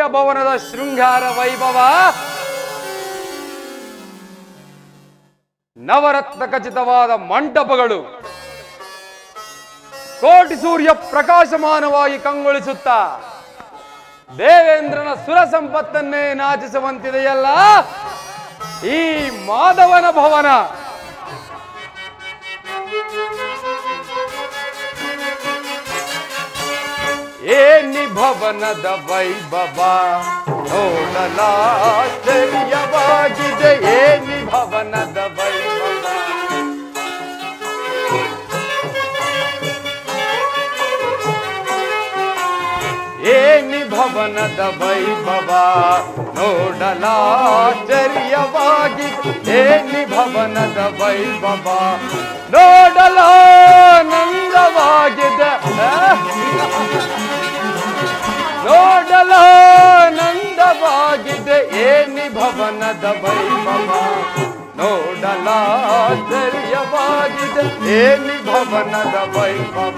ಭವನದ ಶೃಂಗಾರ ವೈಭವ ನವರತ್ನ ಖಚಿತವಾದ ಮಂಟಪಗಳು ಕೋಟಿ ಸೂರ್ಯ ಪ್ರಕಾಶಮಾನವಾಗಿ ಕಂಗೊಳಿಸುತ್ತ ದೇವೇಂದ್ರನ ಸುರ ಸಂಪತ್ತನ್ನೇ ನಾಚಿಸುವಂತಿದೆಯಲ್ಲ ಈ ಮಾಧವನ ಭವನ ಏನಿ ಭವನದ ವೈಭವ ನೋಡಲಾಶ್ಚರ್ಯವಾಗಿದೆ ಏನಿ ಭವನದ ವೈಭವ ಏನಿ ಭವನದ ವೈಭವ ನೋಡಲಾಶ್ಚರ್ಯವಾಗಿ ಏನಿ ಭವನದ ವೈಭವ ನೋಡಲಾನಂದವಾಗಿದೆ ಆ? ನೋಡಲಾನಂದವಾಗಿದೆ ಏನಿ ಭವನದ ವೈಭವ ನೋಡಲಾಶ್ಚರ್ಯವಾಗಿದೆ ಏನಿ ಭವನದ ವೈಭವ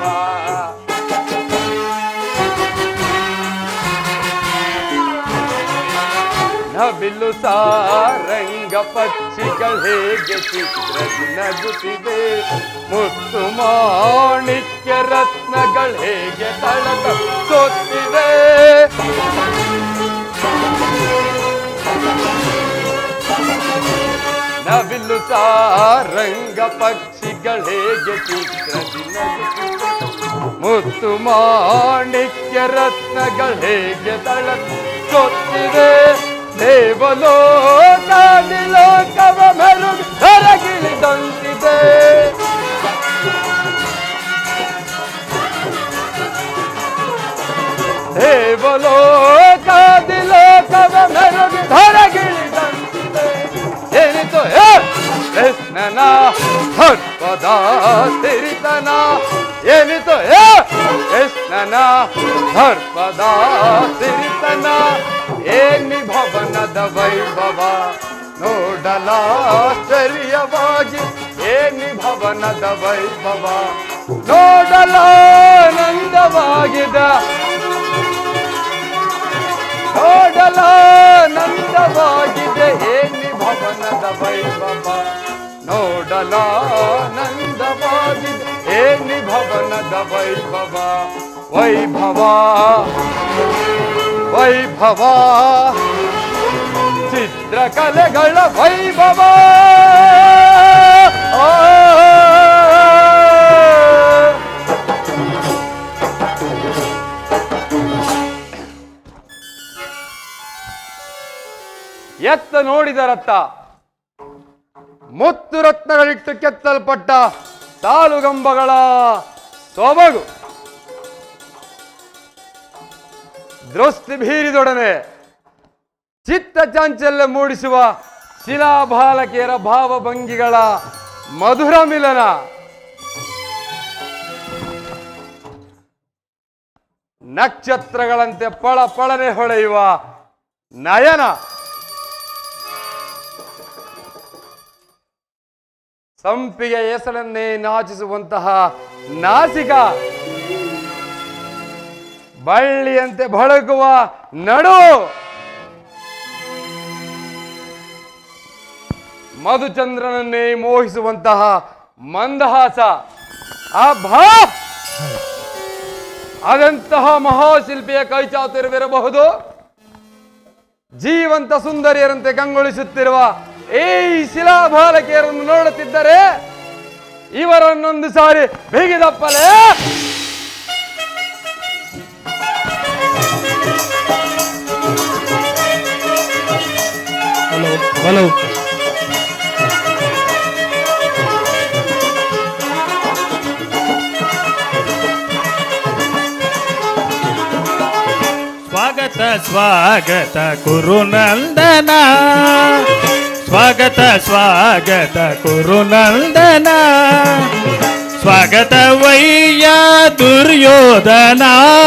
ನವಿಲು ಸಾರಂಗ ಪಕ್ಷಿಗಳು ಹೇಗೆ ಚಿತ್ರದಿ ನಗುತ್ತಿದೆ ಮುತ್ತು ಮಾಣಿಕ್ಯ ರತ್ನಗಳು ಹೇಗೆ ತಳಕ ಸೊತ್ತಿದೆ ನವಿಲು ಸಾರಂಗ ಪಕ್ಷಿಗಳು ಹೇಗೆ ಚಿತ್ರದಿ ನಗುತ್ತಿದೆ ಮುತ್ತು ಮಾಣಿಕ್ಯ ರತ್ನಗಳು ಹೇಗೆ ತಳಕ ಸೊತ್ತಿದೆ ದೇವಲೋಕಾದಿ ಲೋಕವ ಮೆರುಗು ಹೊರಗಿಳಿದಂತಿದೆ ದೇವಲೋಕಾದಿ ಲೋಕವ ಮೆರುಗು ಹೊರಗಿಳಿದಂತಿದೆ ಏನಿತು ಏ ಕೃಷ್ಣನ ಸರ್ಪದ ಸಿರಿತನ ಏನಿತು ಏ ಕೃಷ್ಣನ ಸರ್ಪದ ಸಿರಿತನ ಏನಿ ಭವನದ ವೈಭವ ನೋಡಲಾಶ್ಚರ್ಯವಾಗಿ ಏನಿ ಭವನದ ವೈಭವ ನೋಡಲಾನಂದವಾಗಿದೆ ನೋಡಲಾನಂದವಾಗಿದೆ ಏನಿ ಭವನದ ವೈಭವ ನೋಡಲಾನಂದವಾಗಿದೆ ಏನಿ ಭವನದ ವೈಭವ ವೈಭವ ವೈಭವ ಚಿತ್ರಕಲೆಗಳ ವೈಭವ ಆ ಎತ್ತ ನೋಡಿದರತ್ತ ಮುತ್ತು ರತ್ನಗಳಿಟ್ಟು ಕೆತ್ತಲ್ಪಟ್ಟ ಸಾಲುಗಂಬಗಳ ಸೊಬಗು ದೃಷ್ಟಿ ಬೀರಿದೊಡನೆ ಚಿತ್ತ ಚಾಂಚಲ್ಯ ಮೂಡಿಸುವ ಶಿಲಾಬಾಲಕಿಯರ ಭಾವಭಂಗಿಗಳ ಮಧುರ ಮಿಲನ ನಕ್ಷತ್ರಗಳಂತೆ ಪಳ ಪಳನೆ ಹೊಳೆಯುವ ನಯನ ಸಂಪಿಗೆ ಹೆಸರನ್ನೇ ನಾಚಿಸುವಂತಹ ನಾಸಿಕ ಬಳ್ಳಿಯಂತೆ ಬಳಗುವ ನಡು ಮಧುಚಂದ್ರನನ್ನೇ ಮೋಹಿಸುವಂತಹ ಮಂದಹಾಸ ಆ ಭಾ ಅದಂತಹ ಮಹಾಶಿಲ್ಪಿಯ ಕೈಚಾತುರ್ಯವಿರಬಹುದು ಜೀವಂತ ಸುಂದರಿಯರಂತೆ ಕಂಗೊಳಿಸುತ್ತಿರುವ ಈ ಶಿಲಾಬಾಲಕಿಯರನ್ನು ನೋಡುತ್ತಿದ್ದರೆ ಇವರನ್ನೊಂದು ಸಾರಿ ಬಿಗಿದಪ್ಪಲೇ ಹಲೋ ಹಲೋ ಸ್ವಾಗತ ಸ್ವಾಗತ ಕುರುನಂದನ ಸ್ವಾಗತ ಸ್ವಾಗತ ಕುರುನಂದನ ಸ್ವಾಗತ ವಯ್ಯ ದುರ್ಯೋಧನ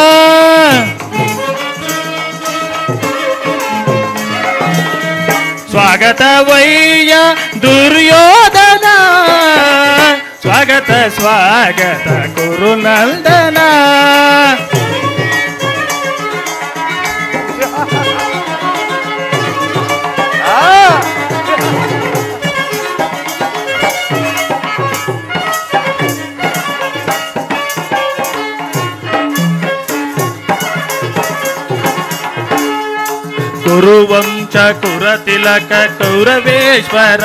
ಸ್ವಾಗತ ವಯ್ಯ ದುರ್ಯೋಧನ ಸ್ವಾಗತ ಸ್ವಾಗತ ಕುರುನಂದನ ಕುರುವಂಶ ಕುರತಿಲಕ ಕೌರವೇಶ್ವರ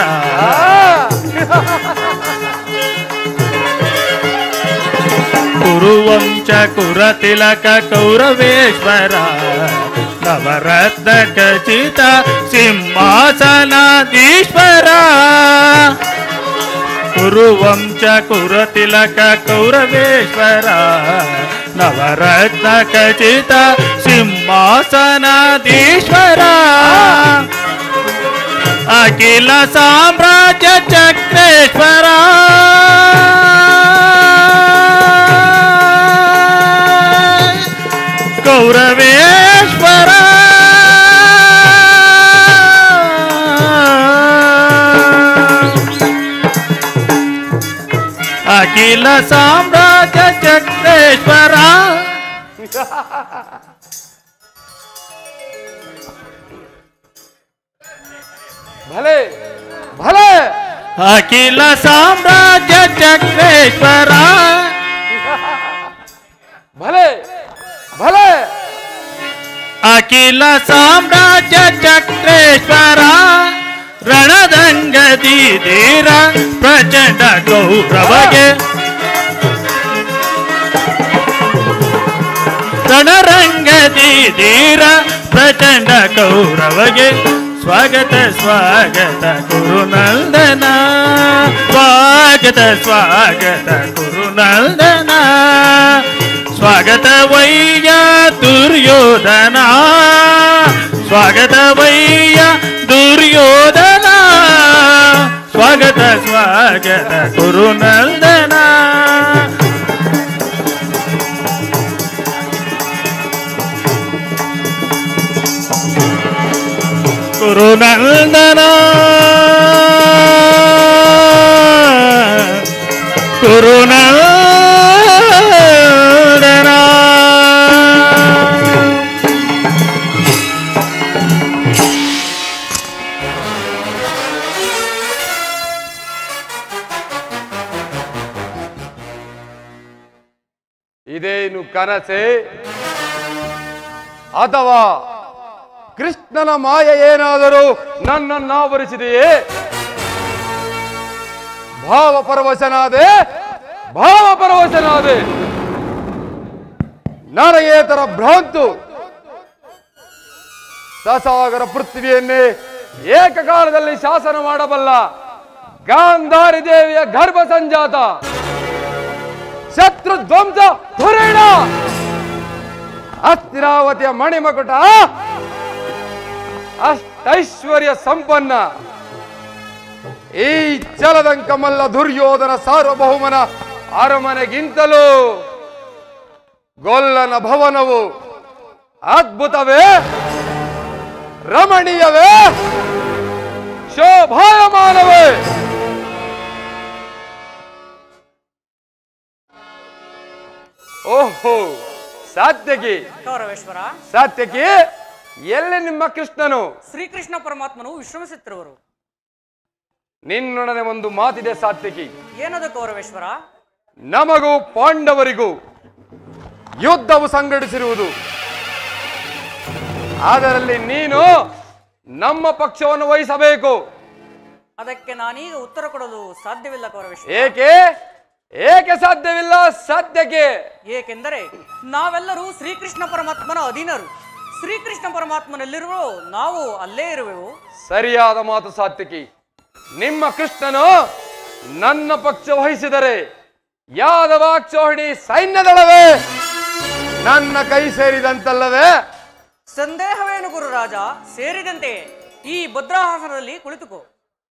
ಕುರುವಂಶ ಕುರತಿಲಕ ಕೌರವೇಶ್ವರ ನವರತ್ನ ಖಚಿತ ಸಿಂಹಾಸನಾಧೀಶ್ವರ ಕುರುವಂಶ ಕುರತಿಲಕ ಕೌರವೇಶ್ವರ ನವರತ್ನ ಖಚಿತ ಸಿಂಹಾಸನಾಧೀಶ್ವರ ಅಖಿಲ ಸಾಮ್ರಾಜ್ಯ ಚಕ್ರೇಶ್ವರ ಕೌರವೇಶ್ವರ ಅಖಿಲ ಸಾಮ್ರಾಜ್ಯ ಚಕ್ರೇಶ್ವರ ಭಲೆ ಭಲೆ ಅಖಿಲ ಸಾಮ್ರಾಜ್ಯ ಚಕ್ರೇಶ್ವರ ಭಲೆ ಭಲೆ ಅಖಿಲ ಸಾಮ್ರಾಜ್ಯ ಚಕ್ರೇಶ್ವರ ರಣದಂಗದಿ ಧೀರ ಪ್ರಚಂಡ ಗೌರವಗೆ ರಣರಂಗದಿ ಧೀರ ಪ್ರಚಂಡ ಗೌರವಗೆ ಸ್ವಾಗತ ಸ್ವಾಗತ ಗುರುನಂದನ ಸ್ವಾಗತ ಸ್ವಾಗತ ಗುರುನಂದನ ಸ್ವಾಗತ ವೈಯ ದುರ್ಯೋಧನ ಸ್ವಾಗತ ವೈಯ ದುರ್ಯೋಧನ ಸ್ವಾಗತ ಸ್ವಾಗತ ಗುರುನಂದನ ಗುರುನಂದನ ಗುರುನಂದನ ಇದೇನು ಕನಸೆ ಅಥವಾ ಕೃಷ್ಣನ ಮಾಯ ಏನಾದರೂ ನನ್ನನ್ನಾವರಿಸಿದೆಯೇ ಭಾವ ಪರವಶನಾದೆ ಭಾವ ಪರವಶನಾದೆ ನನಗೇತರ ಭ್ರಾಂತು ಸಸಾಗರ ಪೃಥ್ವಿಯನ್ನೇ ಏಕಕಾಲದಲ್ಲಿ ಶಾಸನ ಮಾಡಬಲ್ಲ ಗಾಂಧಾರಿ ದೇವಿಯ ಗರ್ಭ ಸಂಜಾತ ಶತ್ರು ಧ್ವಂಸ ಧುರೀಣ ಅಸ್ಥಿರಾವತಿಯ ಮಣಿಮಕುಟ ಅಷ್ಟೈಶ್ವರ್ಯ ಸಂಪನ್ನ ಈ ಚಲದಂಕಮಲ್ಲ ದುರ್ಯೋಧನ ಸಾರ್ವಭೌಮನ ಅರಮನೆಗಿಂತಲೂ ಗೊಲ್ಲನ ಭವನವು ಅದ್ಭುತವೇ ರಮಣೀಯವೇ ಶೋಭಾಯಮಾನವೇ ಓಹೋ ಸಾತ್ಯಕಿ ಕೌರವೇಶ್ವರ ಸಾತ್ಯಕಿ ಎಲ್ಲಿ ನಿಮ್ಮ ಕೃಷ್ಣನು ಶ್ರೀಕೃಷ್ಣ ಪರಮಾತ್ಮನು ವಿಶ್ರಮಿಸುತ್ತಿರುವರು ನಿನ್ನೊಡನೆ ಒಂದು ಮಾತಿದೆ ಸಾತ್ಯಕಿ ಏನದು ಕೌರವೇಶ್ವರ ನಮಗೂ ಪಾಂಡವರಿಗೂ ಯುದ್ಧವು ಸಂಘಟಿಸಿರುವುದು ಅದರಲ್ಲಿ ನೀನು ನಮ್ಮ ಪಕ್ಷವನ್ನು ವಹಿಸಬೇಕು ಅದಕ್ಕೆ ನಾನೀಗ ಉತ್ತರ ಕೊಡಲು ಸಾಧ್ಯವಿಲ್ಲ ಕೌರವೇಶ್ವರ ಏಕೆ ಏಕೆ ಸಾಧ್ಯವಿಲ್ಲ ಸಾಧ್ಯಕ್ಕೆ ಏಕೆಂದರೆ ನಾವೆಲ್ಲರೂ ಶ್ರೀಕೃಷ್ಣ ಪರಮಾತ್ಮನ ಅಧೀನರು ಶ್ರೀಕೃಷ್ಣ ಪರಮಾತ್ಮನಲ್ಲಿರುವ ನಾವು ಅಲ್ಲೇ ಇರುವೆವು ಸರಿಯಾದ ಮಾತು ಸಾತ್ವಿಕಿ ನಿಮ್ಮ ಕೃಷ್ಣನು ನನ್ನ ಪಕ್ಷ ವಹಿಸಿದರೆ ಯಾದವಾಕ್ಷೋಹಿಣಿ ಸೈನ್ಯದಳವೇ ನನ್ನ ಕೈ ಸೇರಿದಂತಲ್ಲವೇ ಸಂದೇಹವೇನು ಗುರುರಾಜ ಸೇರಿದಂತೆ ಈ ಭದ್ರಾಹಾಸನದಲ್ಲಿ ಕುಳಿತುಕೋ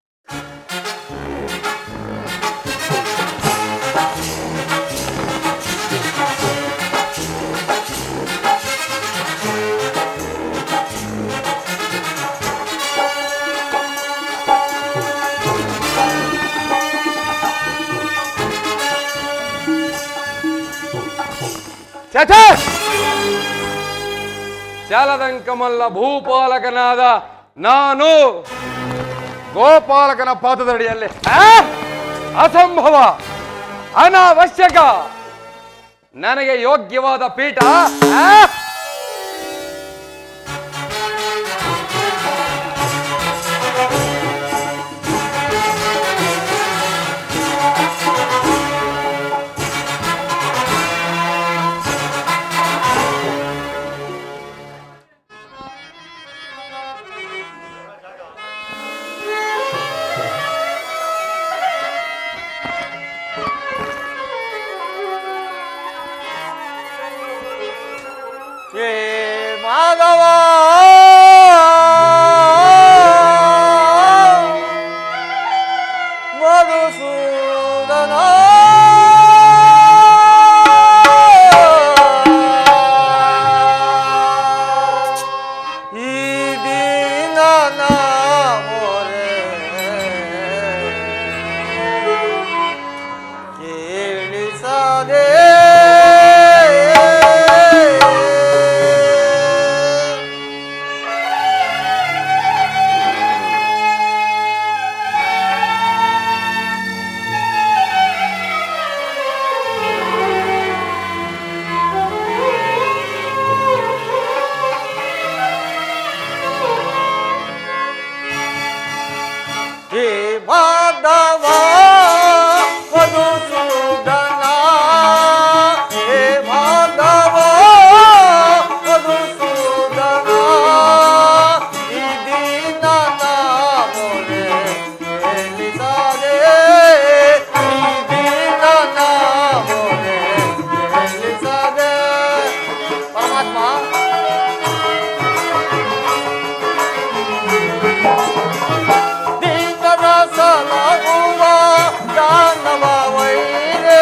ಛೆ! ಚಲದಂಕಮಲ್ಲ ಭೂಪಾಲಕನಾದ ನಾನು ಗೋಪಾಲಕನ ಪಾದದಡಿಯಲ್ಲಿ ಆ? ಅಸಂಭವ ಅನಾವಶ್ಯಕ ನನಗೆ ಯೋಗ್ಯವಾದ ಪೀಠ ಆ? ಮಧುಸೂದನ ಈ ದೀನನ ಮೊರೆ ಕೇಳಿಸದೆ ಹೇ ಮಾಧವ ಮಧುಸೂದನ ಹೇ ಮಾಧವ ಮಧುಸೂದನ ಈ ದೀನನ ಮೊರೆ ಕೇಳಿಸದೆ ಈ ದೀನನ ಮೊರೆ ಕೇಳಿಸದೆ ಪರಮಾತ್ಮ ದೀನರ ಸಲಹುವ ದಾನವ ವೈರೇ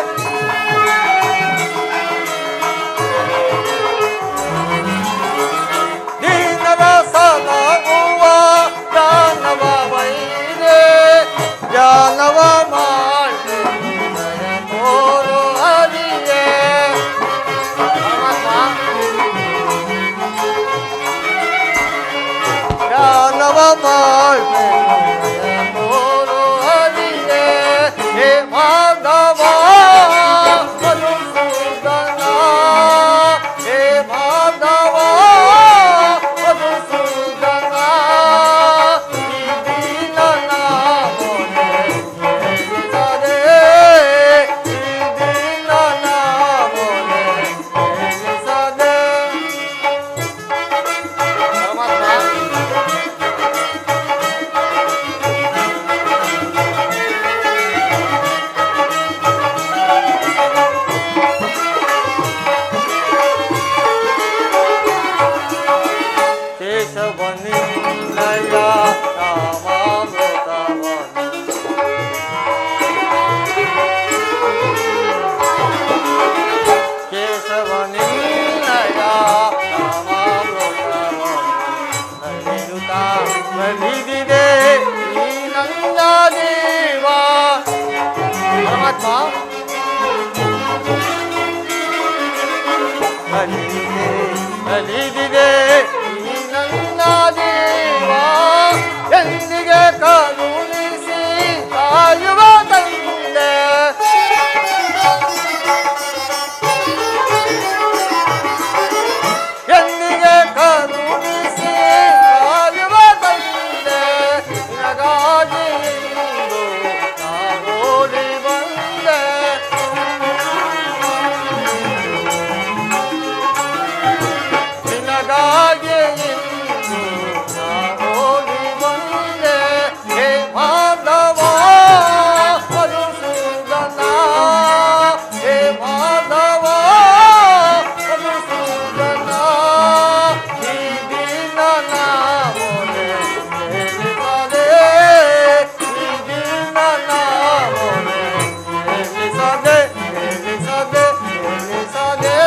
ದೀನರ ಸಲಹುವ ದಾನವ ವೈರೇ ಜ್ಞಾನವ ಮಾಡಿ ದಯ ತೋರು ಹರಿಯೇ ಪರಮಾತ್ಮ ಜ್ಞಾನವ ಮಾಡಿ ತೋರು ಹರಿಯೇ ಹೇ ಮಾಧವ ಮಧುಸೂದನ ಹೇ ಮಾಧವ ಮಧುಸೂದನ ಈ ದೀನನ ಮೊರೆ ಕೇಳಿಸದೆ ಈ ದೀನನ ಮೊರೆ ಕೇಳಿಸದೆ ಪರಮಾತ್ಮ ಕೇಶವನಿಲ್ಲಯ ರಾಮಾಮೃತವನು ಕೇಶವನಿಲ್ಲಯ ರಾಮಾಮೃತವನು ನಲಿಯುತ್ತಾ ನಲಿದಿದೆ ಈ ನನ್ನ ಜೀವ ಪರಮಾತ್ಮ ನಲಿದಿದೆ ನಲಿದಿದೆ ಈ ನನ್ನ ಜೀವ ಎಂದಿಗೆ ಕರುಣಿಸಿ ಕಾಯುವ ತಂದೆ ಎಂದಿಗೆ ಕರುಣಿಸಿ ಕಾಯುವ ತಂದೆ ನಿನಗಾಗಿ ಇಂದು ನಾ ಓಡಿ ಬಂದೆ ನಿನಗಾಗಿ ಇಂದು ನಾ ಓಡಿ ಬಂದೆ ಹೇ ಮಾಧವ ಮಧುಸೂದನ ಹೇ ಮಾಧವ ಮಧುಸೂದನ ಈ ದೀನನ ಮೊರೆ ಕೇಳಿಸದೆ ಈ ದೀನನ ಮೊರೆ ಕೇಳಿಸದೆ ಕೇಳಿಸದೆ ಕೇಳಿಸದೆ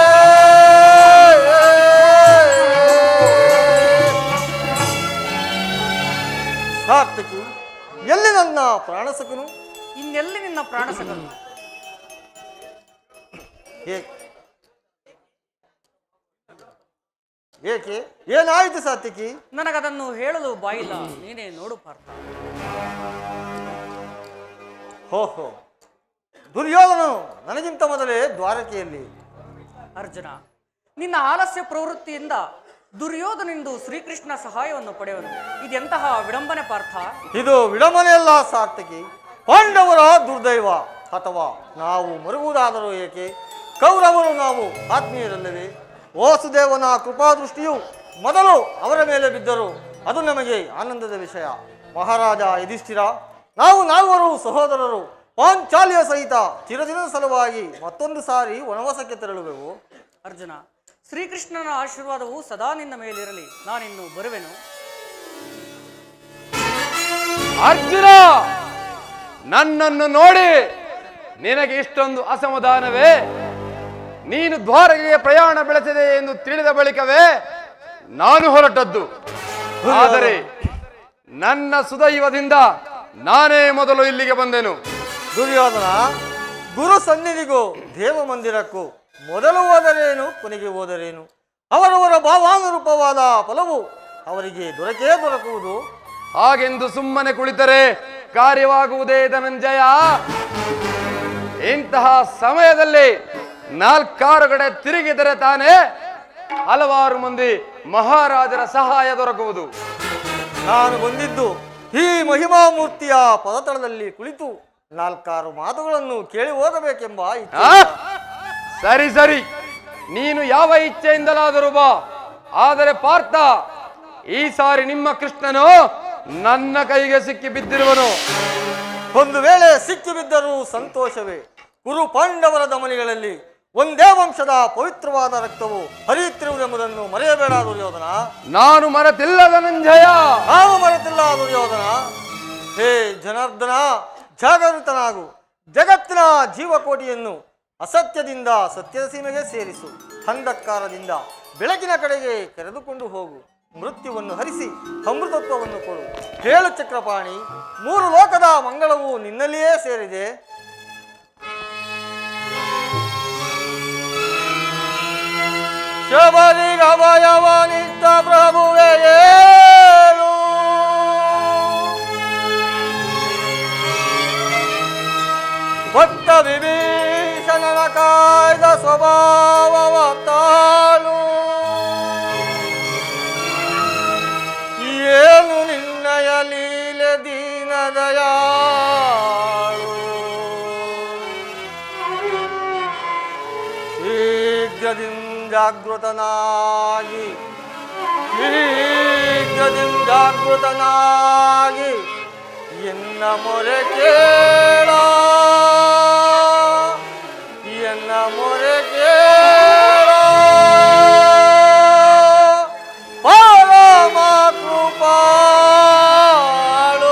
ಸಾರ್ಥಕಿ ಎಲ್ಲಿ ನನ್ನ ಪ್ರಾಣಸಕನು ಇನ್ನೆಲ್ಲಿ ನಿನ್ನ ಪ್ರಾಣಸಗಳು ಏ- ಏಕೆ ಏನಾಯಿತು ಸಾತ್ವಿಕಿ ನನಗದನ್ನು ಹೇಳಲು ಬಾಯಿಲ್ಲ ನೀನೇ ನೋಡು ಪಾರ್ಥ ಹೋ ಹೋ ದುರ್ಯೋಧನು ನನಗಿಂತ ಮೊದಲೇ ದ್ವಾರಕೆಯಲ್ಲಿ ಅರ್ಜುನ ನಿನ್ನ ಆಲಸ್ಯ ಪ್ರವೃತ್ತಿಯಿಂದ ದುರ್ಯೋಧನೆಂದು ಶ್ರೀಕೃಷ್ಣ ಸಹಾಯವನ್ನು ಪಡೆಯುವನು ಇದೆಂತಹ ವಿಡಂಬನೆ ಪಾರ್ಥ ಇದು ವಿಡಂಬನೆಯಲ್ಲ ಸಾರ್ಥಕಿ ಪಾಂಡವರ ದುರ್ದೈವ ಅಥವಾ ನಾವು ಮರುಗುವುದಾದರೂ ಏಕೆ ಕೌರವರು ನಾವು ಆತ್ಮೀಯರಲ್ಲವೇ ವಾಸುದೇವನ ಕೃಪಾದೃಷ್ಟಿಯು ಮೊದಲು ಅವರ ಮೇಲೆ ಬಿದ್ದರು ಅದು ನಮಗೆ ಆನಂದದ ವಿಷಯ ಮಹಾರಾಜ ಯುಧಿಷ್ಠಿರ ನಾವು ನಾಲ್ವರು ಸಹೋದರರು ಪಾಂಚಾಲ್ಯ ಸಹಿತ ಚಿರದಿನದ ಸಲುವಾಗಿ ಮತ್ತೊಂದು ಸಾರಿ ವನವಾಸಕ್ಕೆ ತೆರಳುವೆವು ಅರ್ಜುನ ಶ್ರೀಕೃಷ್ಣನ ಆಶೀರ್ವಾದವು ಸದಾ ನಿನ್ನ ಮೇಲಿರಲಿ ನಾನಿನ್ನು ಬರುವೆನು ಅರ್ಜುನ ನನ್ನನ್ನು ನೋಡಿ ನಿನಗೆ ಇಷ್ಟೊಂದು ಅಸಮಾಧಾನವೇ ನೀನು ದ್ವಾರಕೆಗೆ ಪ್ರಯಾಣ ಬೆಳೆಸಿದೆ ಎಂದು ತಿಳಿದ ಬಳಿಕವೇ ನಾನು ಹೊರಟದ್ದು ಆದರೆ ನನ್ನ ಸುದೈವದಿಂದ ನಾನೇ ಮೊದಲು ಇಲ್ಲಿಗೆ ಬಂದೆನು ದುರ್ಯೋಧನ ಗುರು ಸನ್ನಿಧಿಗೂ ದೇವ ಮಂದಿರಕ್ಕೂ ಮೊದಲು ಹೋದರೇನು ಕೊನೆಗೆ ಹೋದರೇನು ಅವರವರ ಭಾವಾನುರೂಪವಾದ ಫಲವು ಅವರಿಗೆ ದೊರಕೇ ದೊರಕುವುದು ಹಾಗೆಂದು ಸುಮ್ಮನೆ ಕುಳಿತರೆ ಕಾರ್ಯವಾಗುವುದೇ ಧನಂಜಯ ಇಂತಹ ಸಮಯದಲ್ಲಿ ನಾಲ್ಕಾರು ಕಡೆ ತಿರುಗಿದರೆ ತಾನೇ ಹಲವಾರು ಮಂದಿ ಮಹಾರಾಜರ ಸಹಾಯ ದೊರಕುವುದು ನಾನು ಬಂದಿದ್ದು ಈ ಮಹಿಮಾ ಮೂರ್ತಿಯ ಪದತಳದಲ್ಲಿ ಕುಳಿತು ನಾಲ್ಕಾರು ಮಾತುಗಳನ್ನು ಕೇಳಿ ಓದಬೇಕೆಂಬ ಇಚ್ಛೆ. ಆ? ಸರಿ ಸರಿ ನೀನು ಯಾವ ಇಚ್ಛೆಯಿಂದಲಾದರೂ ಬಾ ಆದರೆ ಪಾರ್ಥ ಈ ಸಾರಿ ನಿಮ್ಮ ಕೃಷ್ಣನು ನನ್ನ ಕೈಗೆ ಸಿಕ್ಕಿ ಬಿದ್ದಿರುವನು ಒಂದು ವೇಳೆ ಸಿಕ್ಕಿ ಬಿದ್ದರೂ ಸಂತೋಷವೇ ಕುರು ಪಾಂಡವರ ದಮನಿಗಳಲ್ಲಿ ಒಂದೇ ವಂಶದ ಪವಿತ್ರವಾದ ರಕ್ತವು ಹರಿಯುತ್ತಿರುವುದೆಂಬುದನ್ನು ಮರೆಯಬೇಡ ದುರ್ಯೋಧನ ನಾನು ಮರೆತಿಲ್ಲ ಧನಂಜಯ ನಾವು ಮರೆತಿಲ್ಲ ದುರ್ಯೋಧನ ಹೇ ಜನಾರ್ದನ ಜಾಗೃತನಾಗು ಜಗತ್ತಿನ ಜೀವಕೋಟಿಯನ್ನು ಅಸತ್ಯದಿಂದ ಸತ್ಯದ ಸೀಮೆಗೆ ಸೇರಿಸು ಅಂಧಕಾರದಿಂದ ಬೆಳಕಿನ ಕಡೆಗೆ ಕರೆದುಕೊಂಡು ಹೋಗು ಮೃತ್ಯುವನ್ನು ಹರಿಸಿ ಅಮೃತತ್ವವನ್ನು ಕೊಡು ಹೇಳು ಚಕ್ರಪಾಣಿ ಮೂರು ಲೋಕದ ಮಂಗಳವು ನಿನ್ನಲ್ಲಿಯೇ ಸೇರಿದೆ ಶಬರಿಗವಯವನಿದ್ದ ಪ್ರಭುವೇ ಏಳು ಭಕ್ತ ವಿಭೀಷಣನ ಕಾಯ್ದ ಸ್ವಭಾವವ ತಾಳು ಏನು ನಿನ್ನಯ ಲೀಲೆ ದೀನದಯಾಳು ಶೀಘ್ರದಿಂದಾಗೃತನಾಗಿ ಶೀಘ್ರದಿಂದಾಗೃತನಾಗಿ ಎನ್ನ ಮೊರೆ ಕೇಳ ಎನ್ನ ಮೊರೆ ಕೇಳ ಪರಮ ಕೃಪಾಳು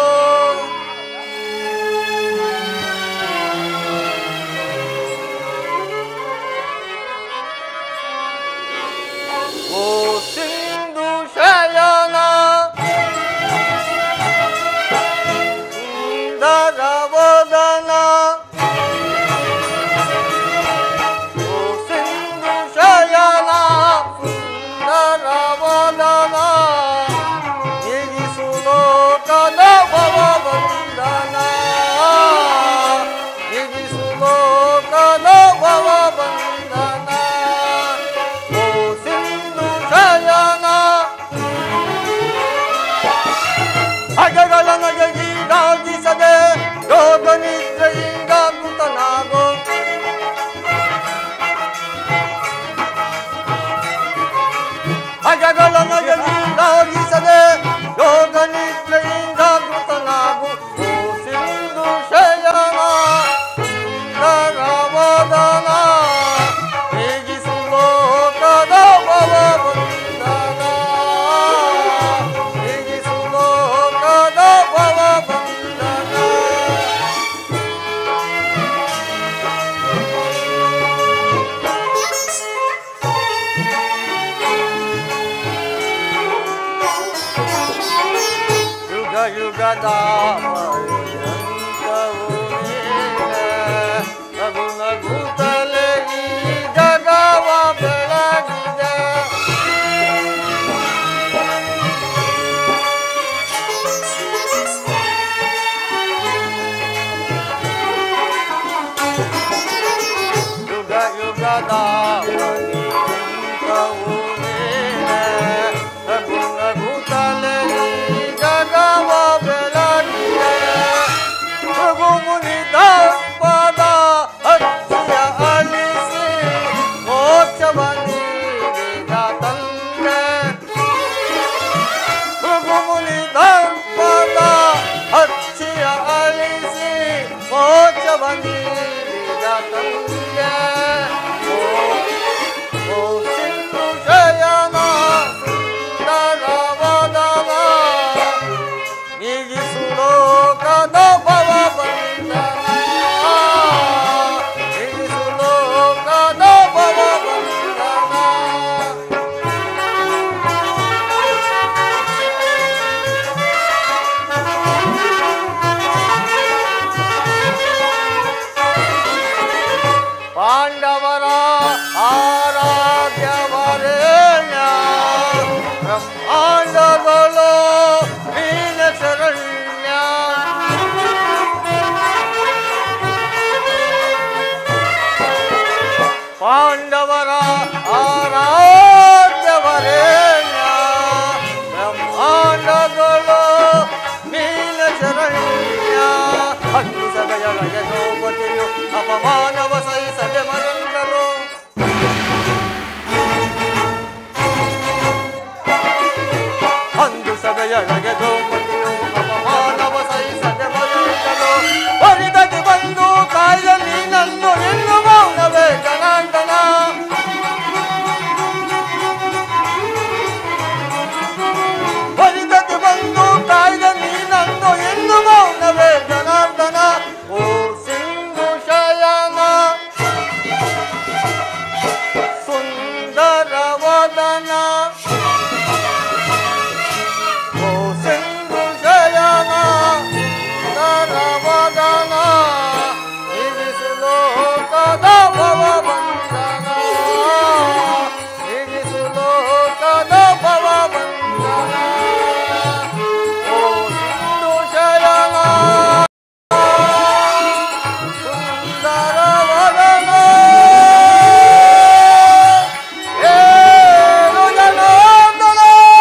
ಓ ಸಿಂಧು ಶಯನ ಸುಂದರವದನ ಓ ಸಿಂಧು ಶಯನ ಸುಂದರವದನ ಎಗಿಸು ಲೋಕದ ಭವಬಂಧನ ಎಗಿಸು ಲೋಕದ ಭವಬಂಧನ ಓ ಸಿಂಧು ಶಯನ ಅಗಗಳ ನಗೀಡಾಗಿಸದೆ ಯೋಗ ನಿದ್ರೆಯಿಂದ ಮೃತನಾಗೋ ಅಗಗಳ ನಗೀಡಾಗಿಸದೆ ಯೋಗ ನಿದ್ರೆಯಿಂದ ಮೃತನಾಗು ಓ ಸಿಂಧು ಶಯನ ಸುಂದರವದನ ಹೇಗಿಸು ಲೋಕದ ಭವಬಂಧನ ಹೇಗಿಸು ಲೋಕದ ಭವಬಂಧನ ಯುಗ ಯುಗದ ಪರ್ಯಂತವು ನೀನೆ. ನಗು ನಗುತ್ತಲೇ ಈ ಜಗವ ಬೆಳಗಿದೆ ಯುಗ ಯುಗದ ಪರ್ಯಂತವು ನೀನೆ. ನಗು ನಗುತ್ತಲೇ ಈ ಜಗವ ಬೆಳಗಿದೆ ಮೃಗು ಮುನಿ ದರ್ಪದ ಅಚ್ಚಿಯ ಅಳಿಸಿ ಮೋಕ್ಷವ ನೀಡಿದ ತಂದೆ ಮೃಗು ಮುನಿ ದರ್ಪದ ಅಚ್ಚಿಯ ಅಳಿಸಿ ಮೋಕ್ಷವ ನೀಡಿದ ತಂದೆ ಓ ಓ ಸಿಂಧು ಶಯನ ಸುಂದರವದನ ನೀಗಿಸು ಲೋಕದ ಭವ ಬಂಧನ ಪಾಂಡವರ ಆರಾಧ್ಯವರೇಣ್ಯ ಬ್ರಹ್ಮಾಂಡಗಳು ನೀಲ ಶರಣ್ಯ ಹತ್ತು ಸಭೆಯೊಳಗೆ ದ್ರೌಪದಿಯು ಅಪಮಾನವ ಸಹಿಸದೆ ಮರೆಂದಲು ಅಂದು ಸಭೆಯೊಳಗೆ ದ್ರೌಪದಿಯು ಅಪಮಾನವ ಸಹಿಸದೆ ಮರೆಂದಲು ಹೊರಿದತಿ ಬಂದು ಕಾಯ್ದ ನೀನನ್ನು ನಿನ್ನು ಮೌನವೇ ಜನಾರ್ದನ ಹೊರಿದತಿ ಬಂದು ಕಾಯ್ದ ನೀನನ್ನು ಇನ್ನು ಮೌನವೇ ಜನಾರ್ದನ ಓ ಸಿಂಧು ಶಯನ ಸುಂದರ ವದನ ಓ ಸಿಂಧು ಶಯನ ಸುಂದರ ವದನ ಇರಿಸು ಲೋಕದ ಭವಬಂಧನ ಇರಿಸು ಲೋಕದ ಭವಬಂಧನ ಓ ಸಿಂಧು ಶಯನ ಸುಂದರ ವದನ ಏಳು ಜನಾರ್ದನ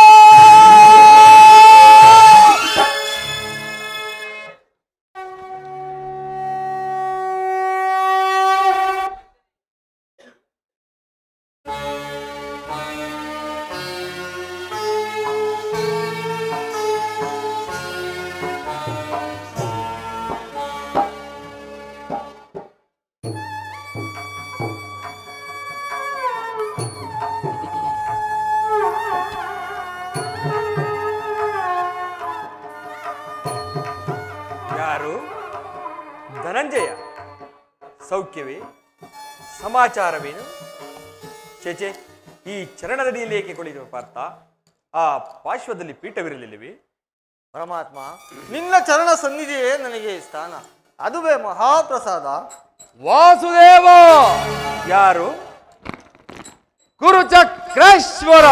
ಯಾರು ಧನಂಜಯ ಸೌಖ್ಯವೇ ಸಮಾಚಾರವೇನು ಚೇಚೆ ಈ ಚರಣದಡಿಯಲ್ಲಿ ಏಕೆ ಕುಳಿತಿರುವ ಪಾರ್ಥ ಆ ಪಾರ್ಶ್ವದಲ್ಲಿ ಪೀಠವಿರಲಿಲ್ಲವೇ ಪರಮಾತ್ಮ ನಿನ್ನ ಚರಣ ಸನ್ನಿಧಿಯೇ ನನಗೆ ಸ್ಥಾನ ಅದುವೇ ಮಹಾಪ್ರಸಾದ ವಾಸುದೇವ ಯಾರು ಕುರುಚಕ್ರೇಶ್ವರ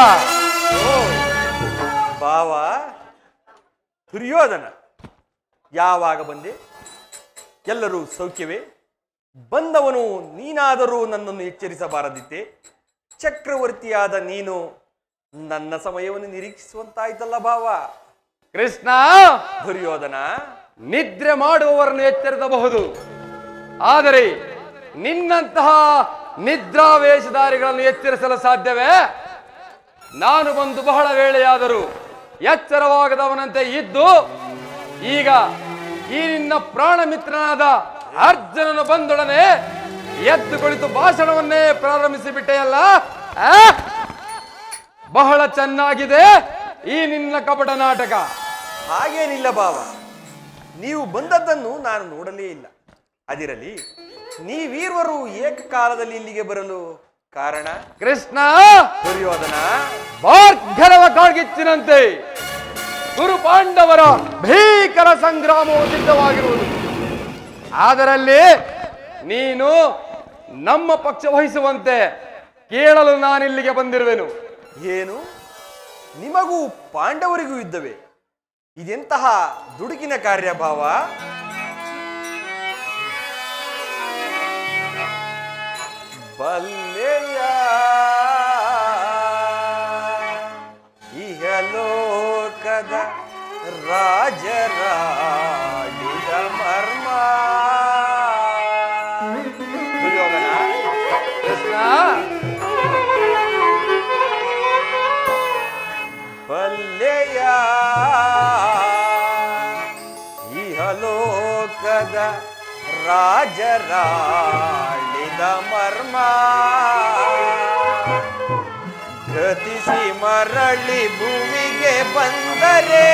ಭಾವ ದುರ್ಯೋಧನ ಯಾವಾಗ ಬಂದೆ ಎಲ್ಲರೂ ಸೌಖ್ಯವೇ ಬಂದವನು ನೀನಾದರೂ ನನ್ನನ್ನು ಎಚ್ಚರಿಸಬಾರದಿತ್ತೆ ಚಕ್ರವರ್ತಿಯಾದ ನೀನು ನನ್ನ ಸಮಯವನ್ನು ನಿರೀಕ್ಷಿಸುವಂತಾಯ್ತಲ್ಲ ಭಾವ ಕೃಷ್ಣ ದುರ್ಯೋಧನ ನಿದ್ರೆ ಮಾಡುವವರನ್ನು ಎಚ್ಚರಿಸಬಹುದು ಆದರೆ ನಿನ್ನಂತಹ ನಿದ್ರಾವೇಶಧಾರಿಗಳನ್ನು ಎಚ್ಚರಿಸಲು ಸಾಧ್ಯವೇ ನಾನು ಬಂದು ಬಹಳ ವೇಳೆಯಾದರೂ ಎಚ್ಚರವಾಗದವನಂತೆ ಇದ್ದು ಈಗ ಈ ನಿನ್ನ ಪ್ರಾಣ ಮಿತ್ರನಾದ ಅರ್ಜುನನು ಬಂದೊಡನೆ ಎದ್ದು ಕುಳಿತು ಭಾಷಣವನ್ನೇ ಪ್ರಾರಂಭಿಸಿ ಬಿಟ್ಟೆಯಲ್ಲ ಆ? ಬಹಳ ಚೆನ್ನಾಗಿದೆ ಈ ನಿನ್ನ ಕಪಟ ನಾಟಕ ಹಾಗೇನಿಲ್ಲ ಭಾವ ನೀವು ಬಂದದ್ದನ್ನು ನಾನು ನೋಡಲೇ ಇಲ್ಲ ಅದಿರಲಿ ನೀವೀರ್ವರು ಏಕಕಾಲದಲ್ಲಿ ಇಲ್ಲಿಗೆ ಬರಲು ಕಾರಣ ಕೃಷ್ಣ ದುರ್ಯೋಧನ ಭಾರ್ಗರವ ಕಾಳ್ಗಿಚ್ಚಿನಂತೆ ಗುರು ಪಾಂಡವರ ಭೀಕರ ಸಂಗ್ರಾಮವು ಸಿದ್ಧವಾಗಿರುವುದು ಅದರಲ್ಲಿ ನೀನು ನಮ್ಮ ಪಕ್ಷ ವಹಿಸುವಂತೆ ಕೇಳಲು ನಾನಿಲ್ಲಿಗೆ ಬಂದಿರುವೆನು ಏನು ನಿಮಗೂ ಪಾಂಡವರಿಗೂ ಯುದ್ಧವೇ ಇದೆಂತಹ ದುಡುಕಿನ ಕಾರ್ಯ ಭಾವ ಬಲ್ಲೆಯ ಇಹಲೋಕದ ರಾಜರಾಡಿದ ಮರ್ಮ ದುರ್ಯೋಧನ ಕೃಷ್ಣ ಬಲ್ಲೆಯ ಇಹಲೋಕದ ರಾಜರಾಳಿದ ಮರ್ಮ ಗತಿಸಿ ಮರಳಿ ಭೂಮಿಗೆ ಬಂದರೆ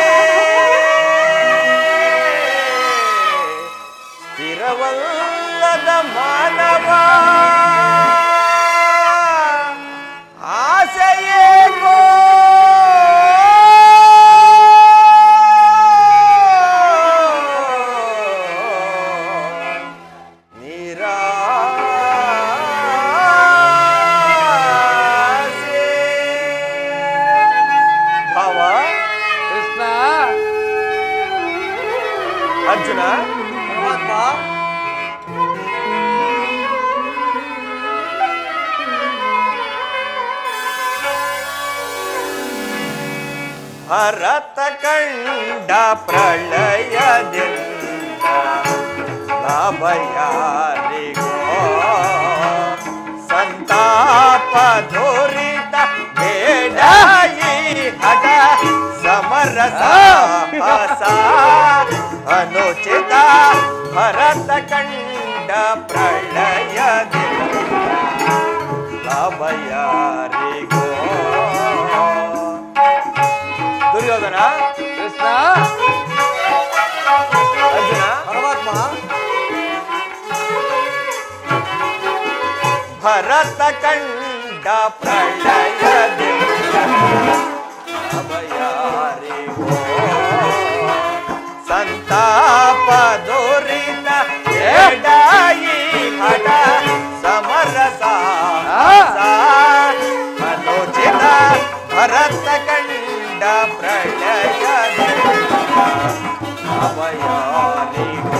ಸ್ಥಿರವಲ್ಲದ ಮಾನವ ಆಸೆಯೇಕೋ ನಿರಾಸೆ ಭಾವ ಕೃಷ್ಣ ಅರ್ಜುನ ಪರಮಾತ್ಮ ಭರತ ಕಂಡ ಪ್ರಳಯದಿಂದ ಲಾಭಯಾರಿಗೋ ಸಂತಾಪ ಧೋರಿತ ಬೇಡ ಈ ಹಠ ಸಮರಸ ಹಾಸ ಅನುಚಿತ ಭರತ ಕಂಡ ಪ್ರಳಯದಿಂದ ಲಾಭಯಾರಿಗೋ ದುರ್ಯೋಧನ ಕೃಷ್ಣ ಅರ್ಜುನ ಪರಮಾತ್ಮ ಭರತ ಕಂಡ ಪ್ರಳಯದಿಂದ ಅಭಯಾರಿಗೋ ಸಂತಾಪ ದೋರಿತ ಎಡಾಯಿ ಹಠ ಸಮರಸ ಅಲೋಚಿತ ಭರತ ಕಂಡ ಪ್ರಳಯದಿಂದ ಅಭಯಾರಿಗೋ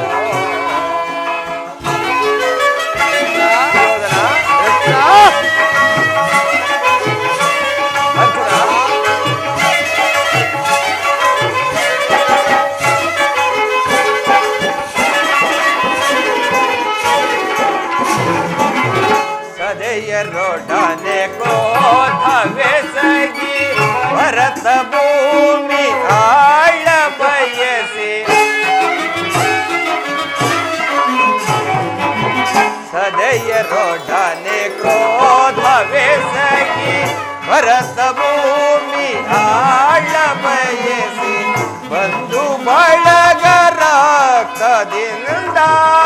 ದುರ್ಯೋಧನ, ಅರ್ಜುನ ಸದೆಯರೊಡನೆ ಕ್ರೋಧವೆಸಗಿ ಭರತ ಭೂಮಿ ಆಳ ಬಯಸಿ ಸದೆಯರೊಡನೆ ಕ್ರೋಧವೆಸಗಿ ಭರತ ಭೂಮಿ ಆಳ ಬಯಸಿ ಬಂದು ಬಳಗರ ಕದಿಂದ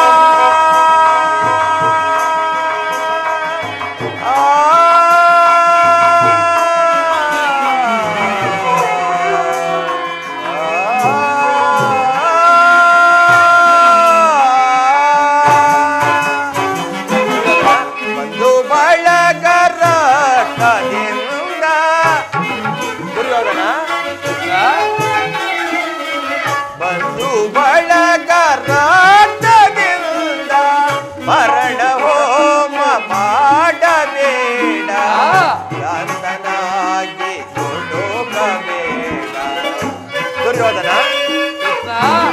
ಬಂದು ಬಳಗರ ಕದಿಂದ ದುರ್ಯೋಧನ ಬಂದು ಬಳಗರ ಕದಿಂದ ಮರಣ ಹೋಮ ಮಾಡಬೇಡ ಶಾಂತನಾಗಿ ಕೊಡೋಗಬೇಡ ದುರ್ಯೋಧನ ಕೃಷ್ಣ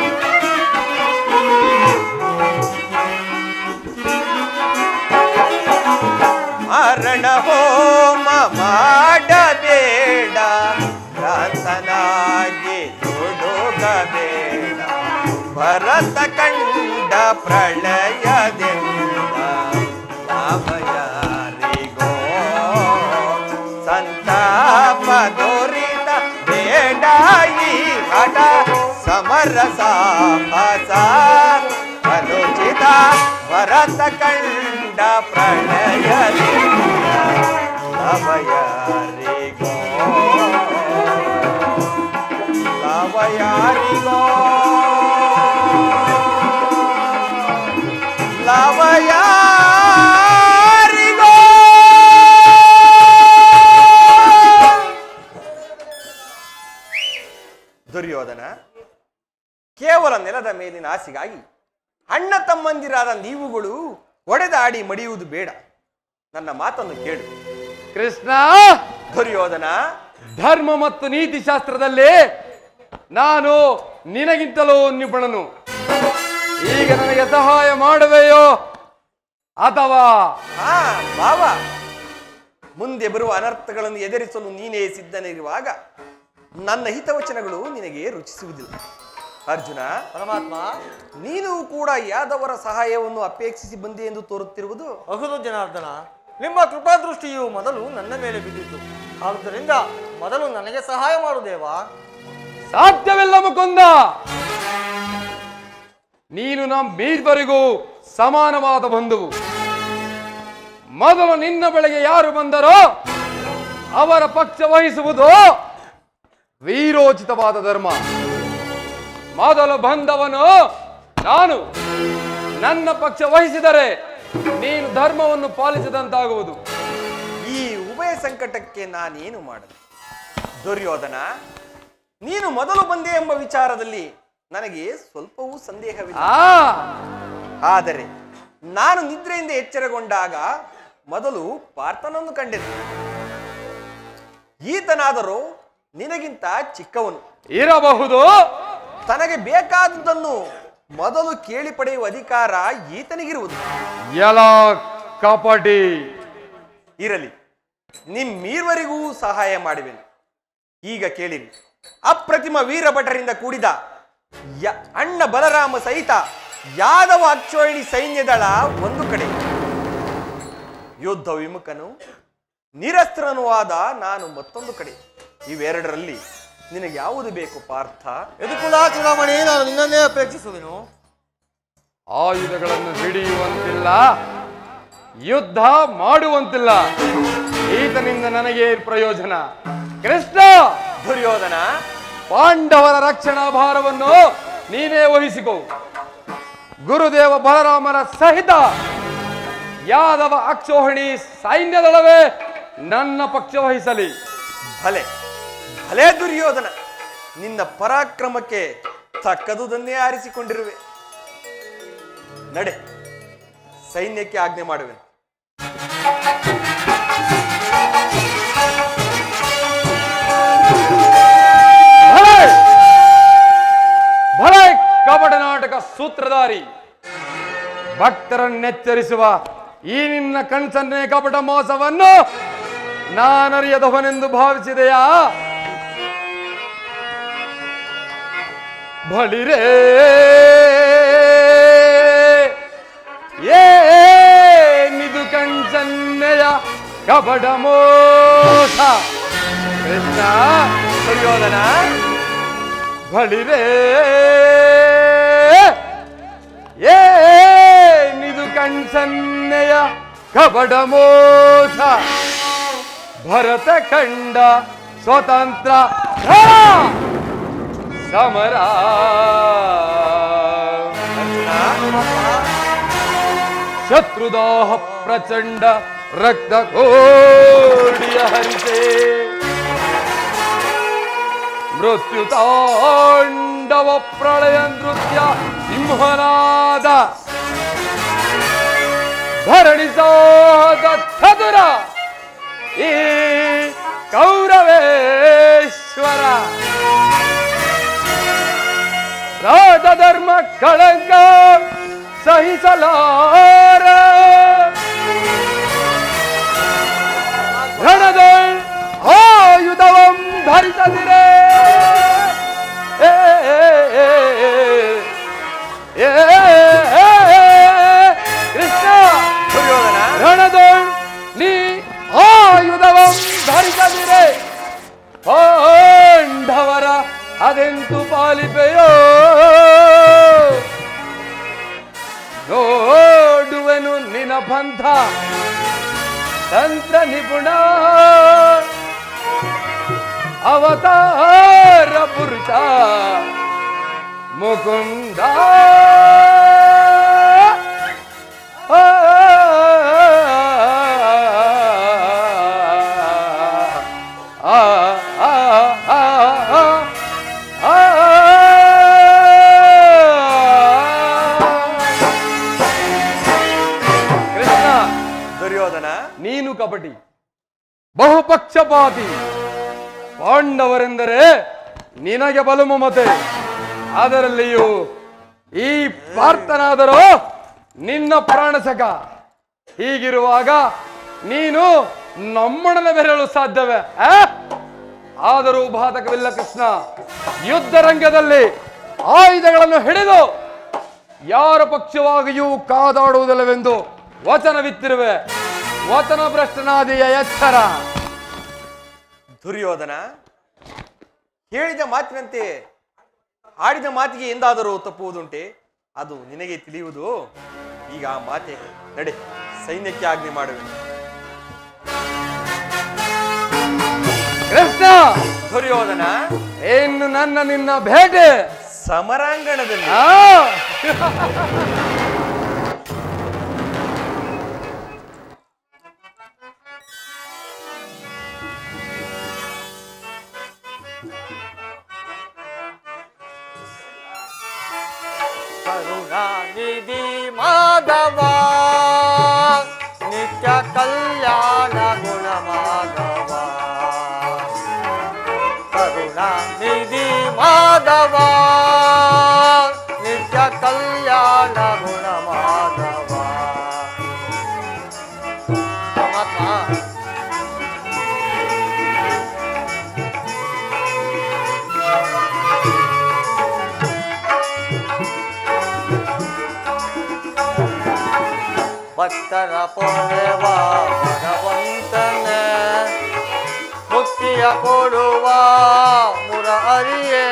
ಮರಣ ಹೋಮ ಮಾಡಬೇಡ ಭ್ರಾಂತನಾಗಿ ದುಡುಗಬೇಡ ಭರತ ಕಂಡ ಪ್ರಳಯದಿಂದ ಲಾಭಯಾರಿಗೋ ಸಂತಾಪ ದೋರಿತ ಬೇಡ ಈ ಹಠ ಸಮರಸ ಭಾಸ ಅನುಚಿತ ಭರತ ಕಂಡ ಪ್ರಳಯದಿಂದ ಲವಯಾರಿಗೋ ಲವಯಾರಿಗೋ ಲವಯಾರಿಗೋ ದುರ್ಯೋಧನ ಕೇವಲ ನೆಲದ ಮೇಲಿನ ಆಸೆಗಾಗಿ ಅಣ್ಣ ತಮ್ಮಂದಿರಾದ ನೀವುಗಳು ಒಡೆದಾಡಿ ಮಡಿಯುವುದು ಬೇಡ ನನ್ನ ಮಾತನ್ನು ಕೇಳು ಕೃಷ್ಣ ದುರ್ಯೋಧನ ಧರ್ಮ ಮತ್ತು ನೀತಿ ಶಾಸ್ತ್ರದಲ್ಲಿ ನಾನು ನಿನಗಿಂತಲೂ ನಿಪುಣನು ಈಗ ನನಗೆ ಸಹಾಯ ಮಾಡುವೆಯೋ ಅಥವಾ ಹಾ ಬಾವ ಮುಂದೆ ಬರುವ ಅನರ್ಥಗಳನ್ನು ಎದುರಿಸಲು ನೀನೇ ಸಿದ್ಧನಿರುವಾಗ ನನ್ನ ಹಿತವಚನಗಳು ನಿನಗೆ ರುಚಿಸುವುದಿಲ್ಲ ಅರ್ಜುನ ಪರಮಾತ್ಮ ನೀನು ಕೂಡ ಯಾದವರ ಸಹಾಯವನ್ನು ಅಪೇಕ್ಷಿಸಿ ಬಂದೆ ಎಂದು ತೋರುತ್ತಿರುವುದು ಅಹುದು ಜನಾರ್ದನ ನಿಮ್ಮ ಕೃಪಾದೃಷ್ಟಿಯು ಮೊದಲು ನನ್ನ ಮೇಲೆ ಬಿದ್ದಿತು ಆದುದರಿಂದ ಮೊದಲು ನನಗೆ ಸಹಾಯ ಮಾಡು ದೇವಾ ಸಾಧ್ಯವಿಲ್ಲ ಮುಕುಂದ ನೀನು ನಮ್ಮಿಬ್ಬರಿಗೂ ಸಮಾನವಾದ ಬಂಧುವು ಮೊದಲು ನಿನ್ನ ಬಳಿಗೆ ಯಾರು ಬಂದರೋ ಅವರ ಪಕ್ಷ ವಹಿಸುವುದು ವೀರೋಚಿತವಾದ ಧರ್ಮ ಮೊದಲು ಬಂದವನು ನಾನು ನನ್ನ ಪಕ್ಷ ವಹಿಸಿದರೆ ನೀನು ಧರ್ಮವನ್ನು ಪಾಲಿಸಿದಂತಾಗುವುದು ಈ ಉಭಯ ಸಂಕಟಕ್ಕೆ ನಾನೇನು ಮಾಡಲಿ ದುರ್ಯೋಧನ ನೀನು ಮೊದಲು ಬಂದೆ ಎಂಬ ವಿಚಾರದಲ್ಲಿ ನನಗೆ ಸ್ವಲ್ಪವೂ ಸಂದೇಹವಿಲ್ಲ ಆ ಆದರೆ ನಾನು ನಿದ್ರೆಯಿಂದ ಎಚ್ಚರಗೊಂಡಾಗ ಮೊದಲು ಪಾರ್ಥನನ್ನು ಕಂಡೆನು ಈತನಾದರೂ ನಿನಗಿಂತ ಚಿಕ್ಕವನು ಇರಬಹುದು ತನಗೆ ಬೇಕಾದುದನ್ನು ಮೊದಲು ಕೇಳಿ ಪಡೆಯುವ ಅಧಿಕಾರ ಈತನಿಗಿರುವುದು ಎಲ ಕಪಟಿ ಇರಲಿ ನಿಮ್ಮೀರ್ವರಿಗೂ ಸಹಾಯ ಮಾಡುವೆನು ಈಗ ಕೇಳಿರಿ ಅಪ್ರತಿಮ ವೀರಭಟರಿಂದ ಕೂಡಿದ ಯ- ಅಣ್ಣ ಬಲರಾಮ ಸಹಿತ ಯಾದವ ಅಕ್ಷೋಹಿಣಿ ಸೈನ್ಯದಳ ಒಂದು ಕಡೆ ಯುದ್ಧ ವಿಮುಖನು ನಿರಸ್ತ್ರನೂ ಆದ ನಾನು ಮತ್ತೊಂದು ಕಡೆ ಇವೆರಡರಲ್ಲಿ ನಿನಗೆ ಯಾವುದು ಬೇಕು ಪಾರ್ಥ ಯದುಕುಲ ಚೂಡಾಮಣಿ ನಾನು ನಿನ್ನನ್ನೇ ಅಪೇಕ್ಷಿಸುವೆನು ಆಯುಧಗಳನ್ನು ಹಿಡಿಯುವಂತಿಲ್ಲ ಯುದ್ಧ ಮಾಡುವಂತಿಲ್ಲ ಈತನಿಂದ ನನಗೆ ಏನ್ ಪ್ರಯೋಜನ ಕೃಷ್ಣ ದುರ್ಯೋಧನ ಪಾಂಡವರ ರಕ್ಷಣಾ ಭಾರವನ್ನು ನೀನೇ ವಹಿಸಿಕೋ ಗುರುದೇವ ಬಲರಾಮನ ಸಹಿತ ಯಾದವ ಅಕ್ಷೋಹಿಣಿ ಸೈನ್ಯದೊಳವೆ ನನ್ನ ಪಕ್ಷ ವಹಿಸಲಿ ಭಲೆ ಭಲೆ ದುರ್ಯೋಧನ ನಿನ್ನ ಪರಾಕ್ರಮಕ್ಕೆ ತಕ್ಕದುದನ್ನೇ ಆರಿಸಿಕೊಂಡಿರುವೆ ನಡೆ ಸೈನ್ಯಕ್ಕೆ ಆಜ್ಞೆ ಮಾಡುವೆನು ಭಲೆ ಭಲೆ ಕಪಟ ನಾಟಕ ಸೂತ್ರಧಾರಿ ಭಕ್ತರನ್ನೆಚ್ಚರಿಸುವ ಈ ನಿನ್ನ ಕಣ್ಸನ್ನೆ ಕಪಟ ಮೋಸವನ್ನು ನಾನರಿಯದವನೆಂದು ಭಾವಿಸಿದೆಯಾ ಬಳಿರೇ ಏನಿದು ಕಣ್ಸನ್ನೆಯ ಕಪಟ ಮೋಸ ಕೃಷ್ಣ ದುರ್ಯೋಧನ ಬಳಿರೇ ಏನಿದು ಕಣ್ಸನ್ನೆಯ ಕಪಟ ಮೋಸ ಭರತ ಕಂಡ ಸ್ವತಂತ್ರ ಧರ ಸಮರ ಶತ್ರುದಾಹ ಪ್ರಚಂಡ ರಕ್ತ ಕೋಡಿಯ ಹರಿಸೆ ಮೃತ್ಯು ತಾಂಡವ ಪ್ರಳಯ ನೃತ್ಯ ಸಿಂಹನಾದ ಧರಣಿಸಾದ ಚದುರ ಈ ಕೌರವೇಶ್ವರ ರಾಧ ಧರ್ಮ ಕಳಂಕ ಸಹಿಸಲಾರ ರಣದ ಆಯುಧವಂ ಧರಿಸದಿರೇ ಏ, ಏ, ಏ, ಏ, ಏ, ಕೃಷ್ಣ ದುರ್ಯೋಧನ ರಣದ ನೀ ಆಯುಧವಂ ಧರಿಸದಿರೇ ಪಾಂಡವರ ಅದೆಂತು ಪಾಲಿಪೆಯೋ ನೋಡುವೆನು ನಿನ ಪಂಥ ತಂತ್ರ ನಿಪುಣ ಅವತಾರ ಪುರುಷ ಮುಕುಂದ ಆ, ಆ, ಆ, ಆ, ಆ, ಆ, ಕೃಷ್ಣ ದುರ್ಯೋಧನ ನೀನು ಕಪಟಿ ಬಹುಪಕ್ಷಪಾತಿ ಪಾಂಡವರೆಂದರೆ ನಿನಗೆ ಬಲು ಮಮತೆ ಅದರಲ್ಲಿಯೂ ಈ ಪಾರ್ಥನಾದರೂ ನಿನ್ನ ಪ್ರಾಣಸಕ ಹೀಗಿರುವಾಗ ನೀನು ನಮ್ಮೊಡನೆ ಬೆರೆಯಲು ಸಾಧ್ಯವೇ ಆ? ಆದರೂ ಬಾಧಕವಿಲ್ಲ ಕೃಷ್ಣ ಯುದ್ಧ ರಂಗದಲ್ಲಿ ಆಯುಧಗಳನ್ನು ಹಿಡಿದು ಯಾರ ಪಕ್ಷವಾಗಿಯೂ ಕಾದಾಡುವುದಿಲ್ಲವೆಂದು ವಚನವಿತ್ತಿರುವೆ ವಚನ ಭ್ರಷ್ಟನಾದಿಯ ಎಚ್ಚರ ದುರ್ಯೋಧನ ಹೇಳಿದ ಮಾತಿನಂತೆ ಆಡಿದ ಮಾತಿಗೆ ಎಂದಾದರೂ ತಪ್ಪುವುದುಂಟೆ ಅದು ನಿನಗೆ ತಿಳಿಯುವುದು ಈಗ ಆ ಮಾತೆ ನಡೆ ಸೈನ್ಯಕ್ಕೆ ಆಜ್ಞೆ ಮಾಡುವೆ ಕೃಷ್ಣ ದುರ್ಯೋಧನ ಇನ್ನು ನನ್ನ ನಿನ್ನ ಭೇಟೆ ಸಮರಾಂಗಣದಲ್ಲಿ ಆ! ಕರುಣಾನಿಧಿ ಮಾಧವ ನಿತ್ಯ ಕಲ್ಯಾಣ ಗುಣ ಮಾಧವ ಮಾಧವ ನಿತ್ಯ ಕಲ್ಯಾಣ ಗುಣ ಮಾಧವ ಪರಮಾತ್ಮ ಭಕ್ತರ ಪೊರೆವ ಭಗವಂತನೇ ಮುಕ್ತಿಯ ಕೊಡುವ ಮುರ ಅರಿಯೇ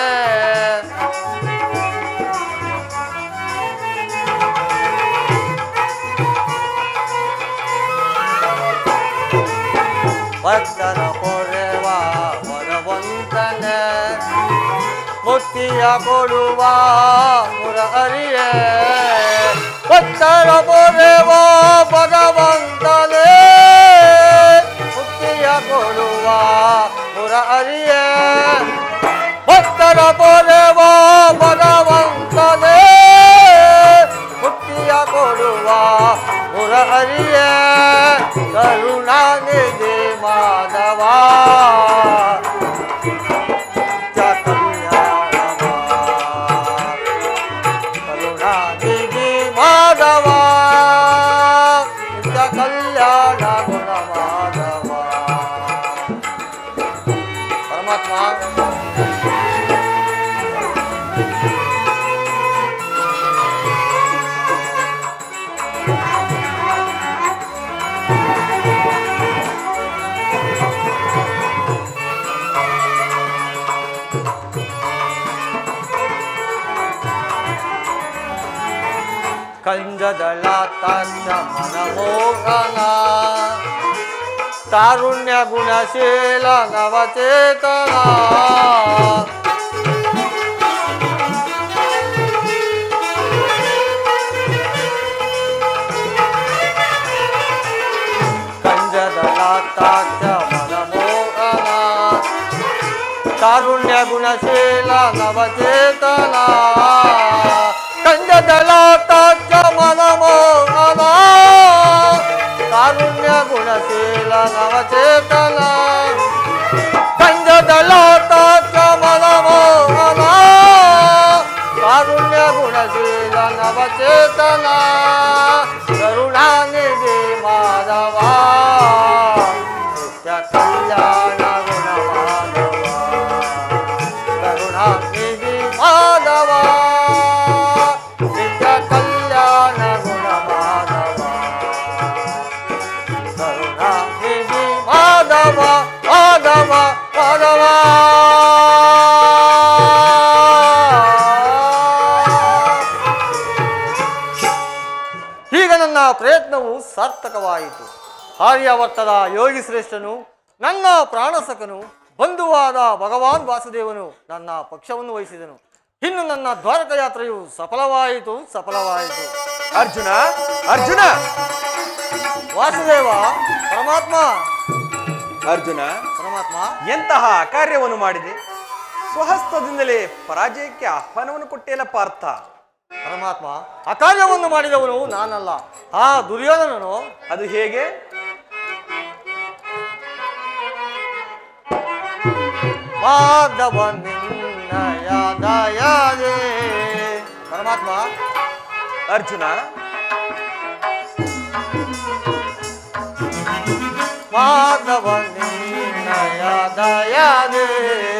ಭಕ್ತರ ಪೊರೆವ ಭಗವಂತನೇ ಮುಕ್ತಿಯ ಕೊಡುವ ಮುರ ಅರಿಯೇ ಭಕ್ತರ ಪೊರೆವ ಭಗವಂತನೇ ಮುಕ್ತಿಯ ಕೊಡುವ ಮುರ ಅರಿಯೇ ಭಕ್ತರ ಪೊರೆವ ಭಗವಂತನೇ ಮುಕ್ತಿಯ ಕೊಡುವ ಮುರ ಅರಿಯೇ ಕರುಣಾನಿಧಿ ಮಾಧವ ಕರುಣಾನಿಧಿ ಮಾಧವ ನಿತ್ಯ ಕಲ್ಯಾಣ ಗುಣ ಮಾಧವ ಪರಮಾತ್ಮ ಕಂಜದಳ ತನ್ನ ಮನಮೋಹನ ತಾರುಣ್ಯ ಗುಣಶೀಲ ನವಚೇತನ ಕಂಜದಳ ತಾಚ ಮನಮೋಹನ ಕಾರುಣ್ಯ ಗುಣಶೀಲ ನವಚೇತನ ಕಂಜದಳ ತಾಚ ಮನಮೋಹನ ಕಾರುಣ್ಯ ಗುಣಶೀಲ ನವಚೇತನ ಕಂಜದಳ ತಾಚ ಮನಮೋಹನ ಕಾರುಣ್ಯ ಗುಣಶೀಲ ನವಚೇತನ ಕರುಣಾನಿಧಿ ಮಾಧವ ನಿತ್ಯ ಕಲ್ಯಾಣ ಗುಣ ಮಾಧವ ಕರುಣಾನಿಧಿ ಮಾಧವ ನಿತ್ಯ ಕಲ್ಯಾಣ ಗುಣ ಮಾಧವ ಕರುಣಾನಿಧಿ ಮಾಧವ ಮಾಧವ ಮಾಧವ ಈಗ ನನ್ನ ಪ್ರಯತ್ನವು ಸಾರ್ಥಕವಾಯಿತು ಆರ್ಯಾವರ್ತದ ಯೋಗಿ ಶ್ರೇಷ್ಠನು ನನ್ನ ಪ್ರಾಣಸಕನು ಬಂಧುವಾದ ಭಗವಾನ್ ವಾಸುದೇವನು ನನ್ನ ಪಕ್ಷವನ್ನು ವಹಿಸಿದನು ಇನ್ನು ನನ್ನ ದ್ವಾರಕ ಯಾತ್ರೆಯು ಸಫಲವಾಯಿತು ಸಫಲವಾಯಿತು ಅರ್ಜುನ ಅರ್ಜುನ ವಾಸುದೇವ ಪರಮಾತ್ಮ ಅರ್ಜುನ ಪರಮಾತ್ಮ ಎಂತಹ ಕಾರ್ಯವನ್ನು ಮಾಡಿದೆ ಸ್ವಹಸ್ತದಿಂದಲೇ ಪರಾಜಯಕ್ಕೆ ಆಹ್ವಾನವನ್ನು ಕೊಟ್ಟೇಲ ಪಾರ್ಥ ಪರಮಾತ್ಮ ಆ ಕಾರ್ಯವನ್ನು ಮಾಡಿದವನು ನಾನಲ್ಲ ಆ ದುರ್ಯೋಧನನು ಅದು ಹೇಗೆ ಮಾಧವ ನಿನ್ನಯ ದಯಾದೆ ಪರಮಾತ್ಮ ಅರ್ಜುನ ಮಾಧವ ನಿನ್ನಯ ದಯಾದೆ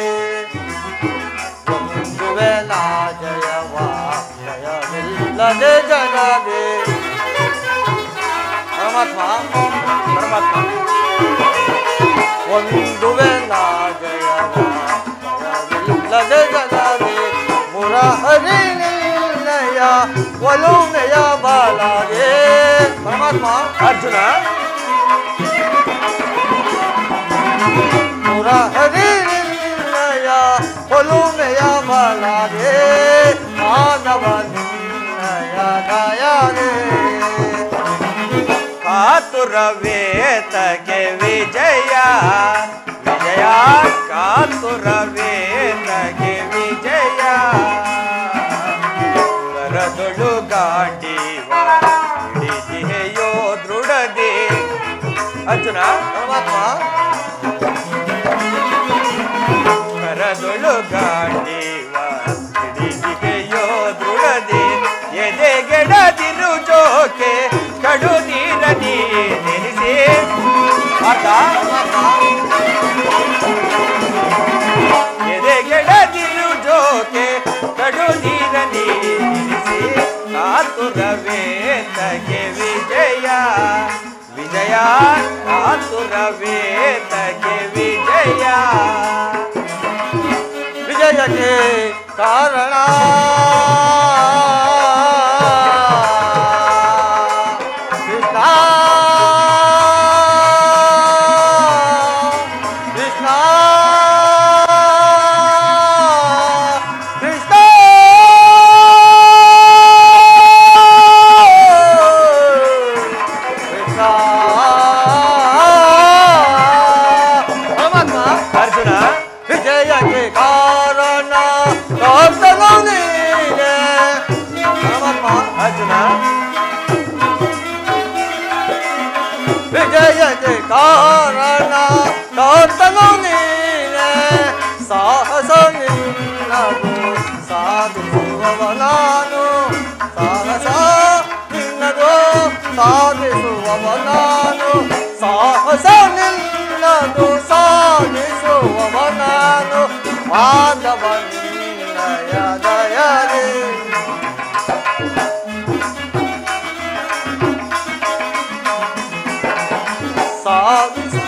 ಒಂದು ವೇಳ ಜಯವ ಜಯವಿಲ್ಲದೆ ಜಗದೆ ಪರಮಾತ್ಮ ಪರಮಾತ್ಮ ಒಂದು ವೇಳ ಜಯವ ಜಯವಿಲ್ಲದೆ ಜಗದೆ ಮುರಹರಿ ನಿನ್ನಯ ಒಲುಮೆಯ ಬಾಲಾದೆ ಪರಮಾತ್ಮ ಅರ್ಜುನ ಮುರಹರಿ ನಿನ್ನಯ ಒಲುಮೆಯ ಬಾಲಾದೆ ಮಾನವ ನಿನ್ನಯ ದಯಾದೆ ಕಾತುರವೇತಕ್ಕೆ ವಿಜಯ ವಿಜಯ ಕಾತುರವೇತಕ್ಕೆ ವಿಜಯ ಕರದೊಳು ಗಾಂಡೀವ ಹಿಡಿದಿಹೆಯೋ ದೃಢದೆ ಅರ್ಜುನ ಪರಮಾತ್ಮ ಕರದೊಳು ಗಾಂಡೀವ ಕಡು ನೀರ ನೀರಿಸಿ ಆತ ಎದೆಗೆಡದಿರು ಜೋಕೆ ಕಡು ನೀರ ನೀರಿಸಿ ಕಾತುರವೇ ತಗೆ ವಿಜಯ ವಿಜಯ ಕಾತುರವೇ ತಗೆ ವಿಜಯ ವಿಜಯಕ್ಕೆ ಕಾರಣ ಕೃಷ್ಣ ಕೃಷ್ಣ ಕೃಷ್ಣ ಕೃಷ್ಣ ಪರಮಾತ್ಮ ಅರ್ಜುನ ವಿಜಯಕ್ಕೆ ಕಾರಣ ಕಾರ್ತನು ನೀನೆ ಪರಮಾತ್ಮ ಅರ್ಜುನ ವಿಜಯಕ್ಕೆ ಕಾರಣ ಕಾರ್ತನು ನೀನೆ ಸಾಹಸ ನಿನ್ನದು ಸಾಧಿಸುವವ ನಾನು ಸಾಹಸ ನಿನ್ನದು ಸಾಧಿಸುವವ ನಾನು ಸಾಹಸ ನಿನ್ನದು ಸಾಧಿಸುವವ ನಾನು ಮಾಧವ ನಿನ್ನಯ ದಯದೇ ಸಾಧಿಸು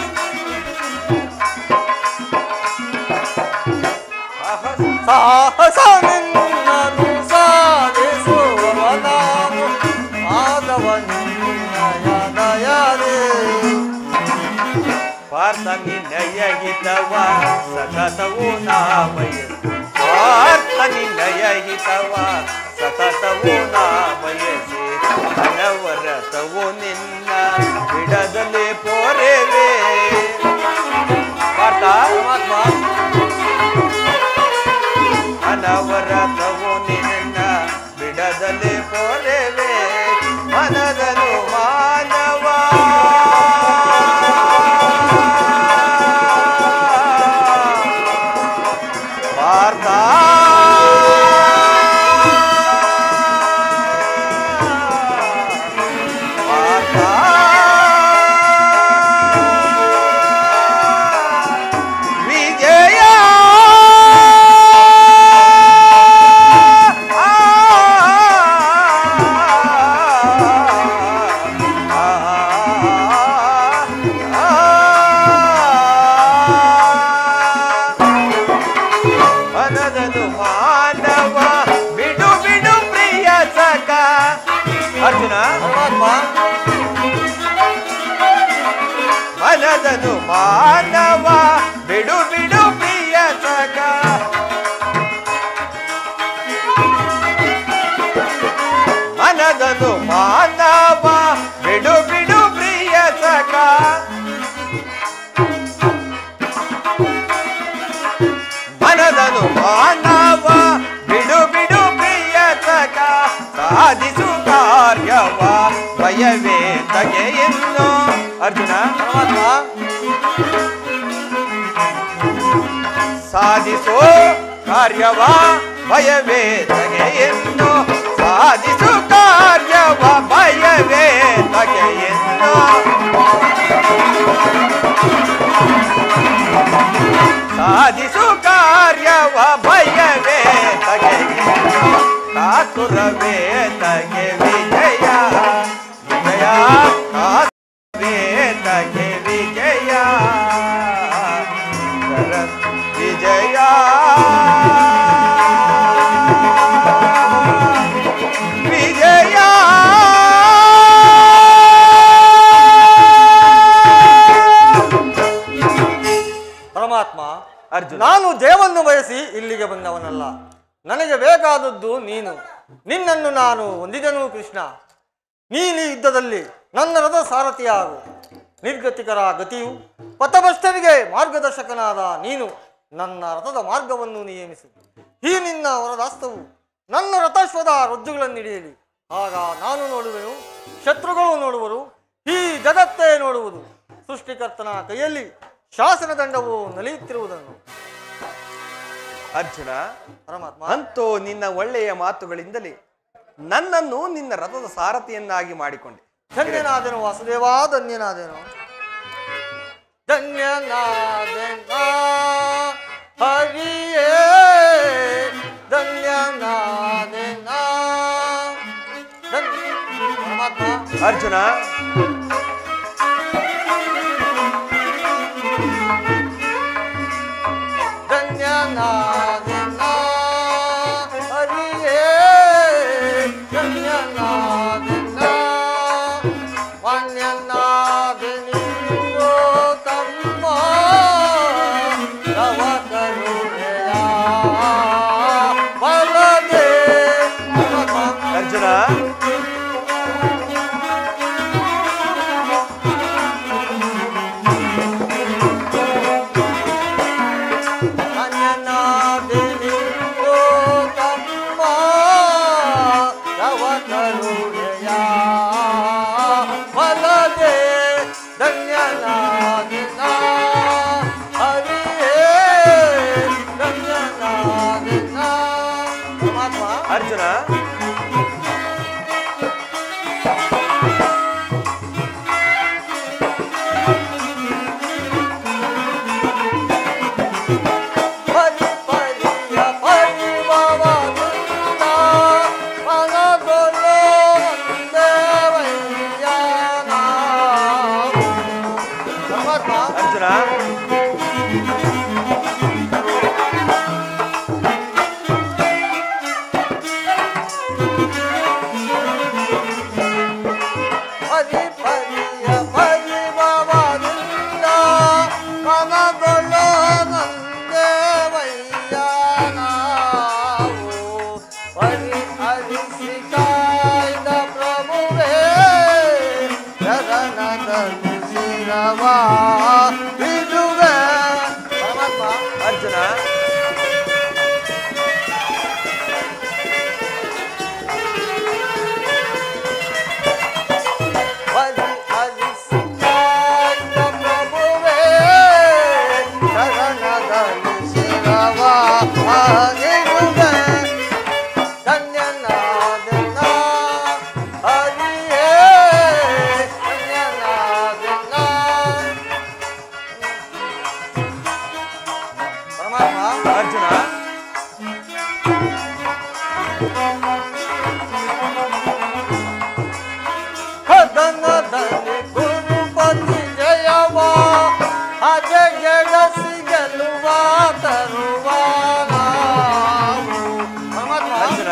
ಸಾಹಸ ನಿನ್ನನು ಸಾಧಿಸುವವ ನಾನು ಮಾಧವ ನಿನ್ನಯ ದಯದೇ ಪಾರ್ಥ ನಿನ್ನಯ ಹಿತವ ಸತತವು ನಾ ಬಯಸಿ ಪಾರ್ಥ ನಿನ್ನಯ ಹಿತವ ಸತತವು ನಾ ಬಯಸಿ ಅನವರತವು ನಿನ್ನ ಬಿಡದಲೇ ಪೋರೆವೆ ಪಾರ್ಥ ಪರಮಾತ್ಮ ಅನವರತವು ನಿನ್ನ ಬಿಡದಲೇ ಪೋರೆವೆ ಮನದನು ಮಾನವ ಪಾರ್ಥ ಪಾರ್ಥ ವಿಜಯ ಮನದನು ಮಾನವ ಬಿಡು ಬಿಡು ಪ್ರಿಯ ಸಖ ಅರ್ಜುನ ಪರಮಾತ್ಮ ಮನದನು ಮಾನವ ಬಿಡು ಬಿಡು ಪ್ರಿಯ ಸಖ ಮನದನು ಮಾನವ ಬಿಡು ಬಿಡು ಪ್ರಿಯ ಸಖ ಮನದನು ಮಾನವ ಬಿಡು ಬಿಡು ಪ್ರಿಯ ಸಖ ಸಾಧಿಸು ಕಾರ್ಯವ ಭಯವೇ ತಗೆ ಇನ್ನು ಅರ್ಜುನ ಪರಮಾತ್ಮ ಸಾಧಿಸೋ ಕಾರ್ಯವ ಭಯವೇ ತಗೆ ಇನ್ನು ಸಾಧಿಸು ಕಾರ್ಯವ ಭಯವೇ ತಗೆ ಇನ್ನು ಸಾಧಿಸು ಕಾರ್ಯವ ಭಯವೇ ತಗೆ ಇನ್ನು ಕಾತುರವೇ ತಗೆ ವಿಜಯ ವಿಜಯ ಕಾತುರವೇ ತಗೆ ವಿಜಯ ಶರತ್ ವಿಜಯ ವಿಜಯ ಪರಮಾತ್ಮ ಅರ್ಜುನ ನಾನು ಜಯವನ್ನು ಬಯಸಿ ಇಲ್ಲಿಗೆ ಬಂದವನಲ್ಲ ನನಗೆ ಬೇಕಾದದ್ದು ನೀನು ನಿನ್ನನ್ನು ನಾನು ಹೊಂದಿದನು ಕೃಷ್ಣ ನೀನು ಈ ಯುದ್ಧದಲ್ಲಿ ನನ್ನ ರಥ ಸಾರಥಿಯಾಗು ನಿರ್ಗತಿಕರ ಗತಿಯು ಪಥಭ್ರಷ್ಟರಿಗೆ ಮಾರ್ಗದರ್ಶಕನಾದ ನೀನು ನನ್ನ ರಥದ ಮಾರ್ಗವನ್ನು ನಿಯಮಿಸು ಈ ನಿನ್ನ ವರದಾಸ್ತವು ನನ್ನ ರಥಾಶ್ವದ ರಜ್ಜುಗಳನ್ನಿಡಿಯಲಿ ಆಗ ನಾನು ನೋಡುವೆನು ಶತ್ರುಗಳು ನೋಡುವರು ಈ ಜಗತ್ತೇ ನೋಡುವುದು ಸೃಷ್ಟಿಕರ್ತನ ಕೈಯಲ್ಲಿ ಶಾಸನ ದಂಡವು ನಲಿಯುತ್ತಿರುವುದನ್ನು ಅರ್ಜುನ ಪರಮಾತ್ಮ ಅಂತೂ ನಿನ್ನ ಒಳ್ಳೆಯ ಮಾತುಗಳಿಂದಲೇ ನನ್ನನ್ನು ನಿನ್ನ ರಥದ ಸಾರಥಿಯನ್ನಾಗಿ ಮಾಡಿಕೊಂಡೆ ಧನ್ಯನಾದೆನು ವಾಸುದೇವ ಧನ್ಯನಾದೆನು ಧನ್ಯನಾದೆನ ಹರಿಯೇ ಧನ್ಯನಾದೆನ ಧನ್ಯ ಪರಮಾತ್ಮ ಅರ್ಜುನ ಧನ್ಯನಾದೆನ ಹರಿಯೇ ಧನ್ಯನಾದೆನ ಮಾನ್ಯನಾದೆನಿಂದು ತಮ್ಮ ತವ ಕರುಣೆಯ ಬಲದೆ ಅರ್ಜುನ ಅನ್ಯನಾದೆನಿಂದು ತಮ್ಮ ತವ ಕರುಣೆಯ ಬಲದೆ ಧನ್ಯನಾದಿನ ಹರಿಯೇ ಧನ್ಯನಾದಿನ ಪರಮಾತ್ಮ ಅರ್ಜುನ ಪರಿ ಪರಿಯ ಪರಿಭವದಿಂದ ಮನದೊಲು ದೇವಯ್ಯ ನಾವು. ಪರಮಾತ್ಮ ಅರ್ಜುನ ಪರಿ ಪರಿಯ ಪರಿಭವದಿಂದ ಮನದೊಲು ದೇವಯ್ಯ ನಾವು. ಪರಿ ಹರಿಸಿ ಕಾಯ್ದ ಪ್ರಭುವೇ ಶರಣದಲ್ಲಿ ಶಿರವ ಬಿಡುವೆ ಪರಮಾತ್ಮ ಅರ್ಜುನ ಹರಿ ಹರಿಸಿ ಕಾಯ್ದ ಪ್ರಭುವೇ ಶರಣದಲ್ಲಿ ಶಿರವ ಆಗಿರುವೆ ಧನ್ಯನಾದನ ಹರಿಯೇ ಧನ್ಯನಾದನ ಪರಮಾತ್ಮ ಅರ್ಜುನ ಕದನದಲ್ಲಿ ಗುರುಪತಿ ಜಯವ ಅಜ ಗೆಳಸಿ ಗೆಲ್ಲುವ ತರುವ ನಾವು. ಪರಮಾತ್ಮ ಅರ್ಜುನ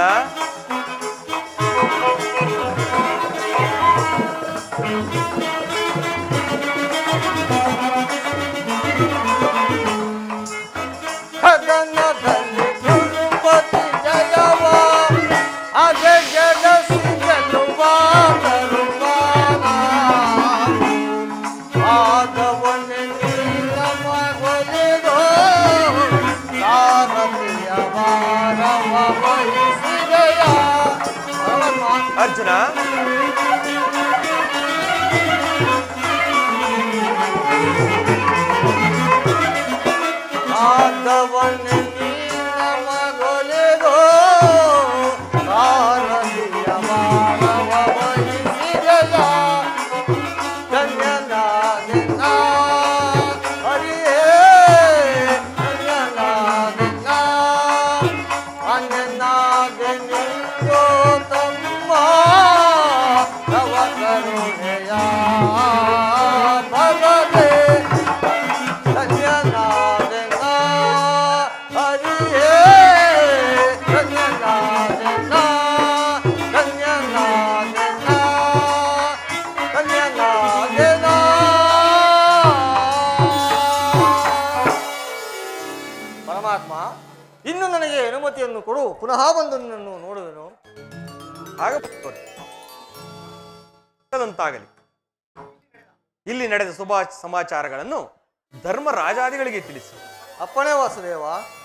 ಕದನದಲ್ಲಿ ಗುರುಪತಿ ಜಯವ ಅಜ ಗೆಳಸಿ ಗೆಲ್ಲುವ ತರುವ ನಾವು. ಆದವನೇ ನೀಲಮ ಒಲಿದೋ ಸಾರಥಿಯ ಭಾರವ ವಹಿಸಿದೆಯ ಪರಮಾತ್ಮ ಅರ್ಜುನ ಆದವನೇ ನೀಲಮಗೊಲಿದೋ ಸಾರಥಿಯ ಭಾರವ ವಹಿಸಿದೆಯ ಧನ್ಯನಾದಿನ ಹರಿಯೇ ಧನ್ಯನಾದಿನ ಅನ್ಯನಾದಿನಿಂದೋ ತಮ್ಮ ತವ ಕರುಣೆಯ ಭಗದೆ ಧನ್ಯನಾದಿನ ಹರಿಯೇ ಧನ್ಯನಾದಿನ ಧನ್ಯನಾದಿನ ಧನ್ಯನಾದಿನ ಪರಮಾತ್ಮ ಇನ್ನು ನನಗೆ ಅನುಮತಿಯನ್ನು ಕೊಡು ಪುನಃ ಬಂದು ನಿನ್ನನ್ನು ನೋಡುವೆನು ಆಗ ದಂತಾಗಲಿ ಇಲ್ಲಿ ನಡೆದ ಶುಭ ಸಮಾಚಾರಗಳನ್ನು ಧರ್ಮ ರಾಜಾದಿಗಳಿಗೆ ತಿಳಿಸು ಅಪ್ಪಣೆ ವಾಸುದೇವ